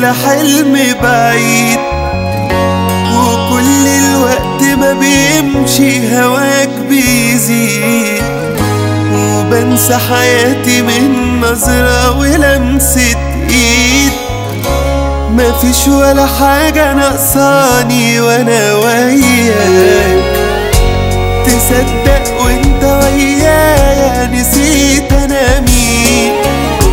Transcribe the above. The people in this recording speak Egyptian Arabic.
ولا حلم بعيد وكل الوقت ما بيمشي هواك بيزيد وبنسى حياتي من نظرة ولمسة ايد مفيش ولا حاجة ناقصاني وانا وياك تصدق وانت ويايا نسيت